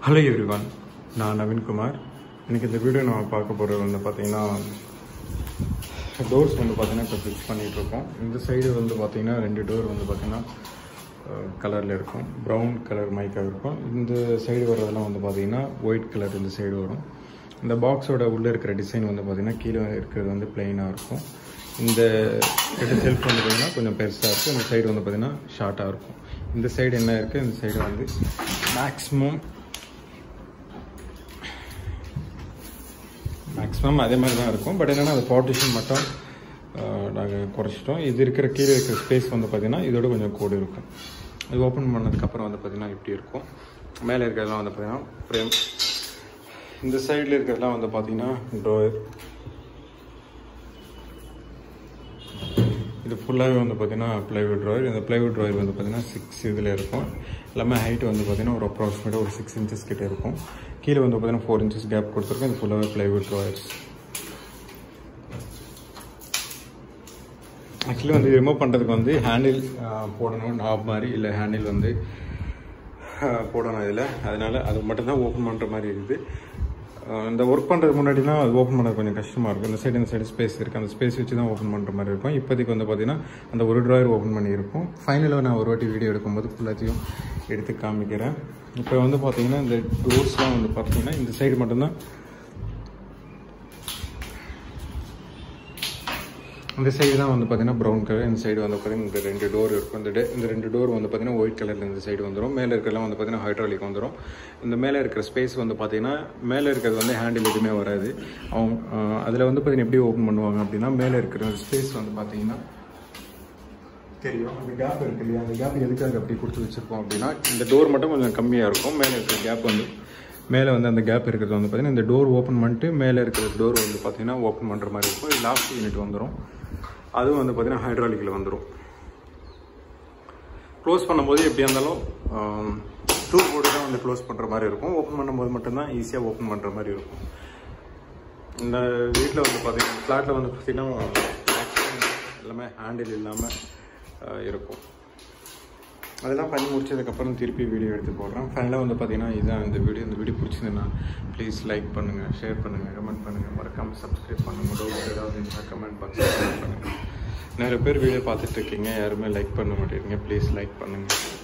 hello everyone நான் நவீன்குமார் இன்னைக்கு இந்த வீடியோ நம்ம பார்க்க போகிறது வந்து பார்த்தீங்கன்னா டோர்ஸ் வந்து பார்த்தீங்கன்னா இப்போ ஃபிக்ஸ் பண்ணிகிட்டு இருக்கோம் இந்த சைடு வந்து பார்த்தீங்கன்னா ரெண்டு டோர் வந்து பார்த்தீங்கன்னா கலரில் இருக்கும் ப்ரௌன் கலர் மைக்காக இருக்கும் இந்த சைடு வர்றதெல்லாம் வந்து பார்த்தீங்கன்னா ஒயிட் கலர் இந்த சைடு வரும் இந்த பாக்ஸோட உள்ளே இருக்கிற டிசைன் வந்து பார்த்தீங்கன்னா கீழே இருக்கிறது வந்து பிளெயினாக இருக்கும் இந்த ரெண்டு செல்ஃப் வந்து பார்த்தீங்கன்னா கொஞ்சம் பெருசாக இருக்கும் இந்த சைடு வந்து பார்த்தீங்கன்னா ஷார்ட்டாக இருக்கும் இந்த சைடு என்ன இருக்குது இந்த சைடு வந்து மேக்ஸிமம் மேக்ஸிமம் அதே மாதிரி தான் இருக்கும் பட் என்னென்னா அது பார்ட்டிஷன் மட்டும் நாங்கள் குறைச்சிட்டோம் இது இருக்கிற கீழே இருக்கிற ஸ்பேஸ் வந்து பார்த்திங்கன்னா இதோட கொஞ்சம் கூடு இருக்கும் இது ஓப்பன் பண்ணதுக்கப்புறம் வந்து பார்த்திங்கன்னா இப்படி இருக்கும் மேலே இருக்கிறதெல்லாம் வந்து பார்த்திங்கன்னா ஃப்ரேம் இந்த சைடில் இருக்கிறதெல்லாம் வந்து பார்த்திங்கன்னா ட்ரோயர் இது ஃபுல்லாகவே வந்து பார்த்திங்கன்னா ப்ளைவுட் ட்ராயர் இந்த ப்ளைவுட் ட்ராயர் வந்து பார்த்திங்கன்னா சிக்ஸ் இதில் இருக்கும் எல்லாமே ஹைட் வந்து பார்த்திங்கன்னா ஒரு அப்ராக்சிமேட்டாக ஒரு சிக்ஸ் இன்ச்சஸ் கிட்டே இருக்கும் கீழே வந்து பார்த்திங்கன்னா ஃபோர் இன்ச்சஸ் கேப் கொடுத்துருக்கோம் இது ஃபுல்லாகவே ப்ளைவுட் ட்ராயர்ஸ் ஆக்சுவலி வந்து ரிமூவ் பண்ணுறதுக்கு வந்து ஹேண்டில் போடணும் நாப் மாதிரி இல்லை ஹேண்டில் வந்து போடணும் இதில் அதனால் அது மட்டும்தான் ஓப்பன் பண்ணுற மாதிரி இருக்குது இந்த ஒர்க் பண்ணுறதுக்கு முன்னாடினா அது ஓப்பன் பண்ண கொஞ்சம் கஷ்டமாக இருக்கும் இந்த சைடு இந்த சைடு ஸ்பேஸ் இருக்குது அந்த ஸ்பேஸ் வச்சு தான் ஓப்பன் பண்ணுற மாதிரி இருக்கும் இப்போதைக்கு வந்து பார்த்திங்கன்னா அந்த ஒரு ட்ராயர் ஓப்பன் பண்ணியிருக்கும் ஃபைனலாக நான் ஒரு வாட்டி வீடியோ எடுக்கும்போது ஃபுல்லாத்தையும் எடுத்து காமிக்கிறேன் இப்போ வந்து பார்த்திங்கன்னா இந்த டோர்ஸ்லாம் வந்து பார்த்திங்கன்னா இந்த சைடு மட்டும்தான் இந்த சைடு தான் வந்து பார்த்தீங்கன்னா ப்ரௌன் கலர் இந்த சைடு வந்து பார்த்தீங்கன்னா இந்த ரெண்டு டோர் இருக்கும் இந்த டே இந்த ரெண்டு டோர் வந்து பார்த்தீங்கன்னா ஒயிட் கலரில் இந்த சைடு வந்துடும் மேலே இருக்கிறலாம் வந்து பார்த்தீங்கன்னா ஹைட்ராலிக் வந்துடும் இந்த மேலே இருக்கிற ஸ்பேஸ் வந்து பார்த்தீங்கன்னா மேலே இருக்கிறது வந்து ஹேண்டில் எதுவுமே வராது அவங்க அதில் வந்து பார்த்தீங்கன்னா எப்படி ஓப்பன் பண்ணுவாங்க அப்படின்னா மேலே இருக்கிற ஸ்பேஸ் வந்து பார்த்தீங்கன்னா தெரியும் அந்த கேப் இருக்கு இல்லையா அந்த கேப் எதுக்காக அப்படி கொடுத்து வச்சுருக்கோம் அப்படின்னா இந்த டோர் மட்டும் கொஞ்சம் கம்மியாக இருக்கும் மேலே இருக்கிற கேப் வந்து மேலே வந்து அந்த கேப் இருக்கிறது வந்து பார்த்தீங்கன்னா இந்த டோர் ஓப்பன் பண்ணிட்டு மேலே இருக்கிற டோர் வந்து பார்த்தீங்கன்னா ஓப்பன் பண்ணுற மாதிரி இருக்கும் இது லாஸ்ட் யூனிட் வந்துடும் அதுவும் வந்து பார்த்தீங்கன்னா ஹைட்ராலிக்கில் வந்துடும் க்ளோஸ் பண்ணும்போது எப்படியா இருந்தாலும் டூ போர்டு தான் வந்து க்ளோஸ் பண்ணுற மாதிரி இருக்கும் ஓப்பன் பண்ணும்போது மட்டும்தான் ஈஸியாக ஓப்பன் பண்ணுற மாதிரி இருக்கும் இந்த வீட்டில் வந்து பார்த்தீங்கன்னா ஃப்ளாட்டில் வந்து பார்த்தீங்கன்னா எல்லாமே ஹேண்டில் இல்லாமல் இருக்கும் அதெல்லாம் பண்ணி முடிச்சதுக்கப்புறம் திருப்பி வீடியோ எடுத்து போடுறேன் ஃபைனலாக வந்து பார்த்தீங்கன்னா இதுதான் இந்த வீடியோ இந்த வீடியோ பிடிச்சிருந்தேன்னா ப்ளீஸ் லைக் பண்ணுங்கள் ஷேர் பண்ணுங்கள் கமெண்ட் பண்ணுங்கள் மறக்காமல் சப்ஸ்கிரைப் பண்ணுங்கள் டவுட்ஸ் ஏதாவது இருந்தால் கமெண்ட் பாக்ஸில் கமெண்ட் பண்ணுங்கள் நிறைய பேர் வீடியோ பார்த்துட்டு இருக்கீங்க யாருமே லைக் பண்ண மாட்டேங்க ப்ளீஸ் லைக் பண்ணுங்கள்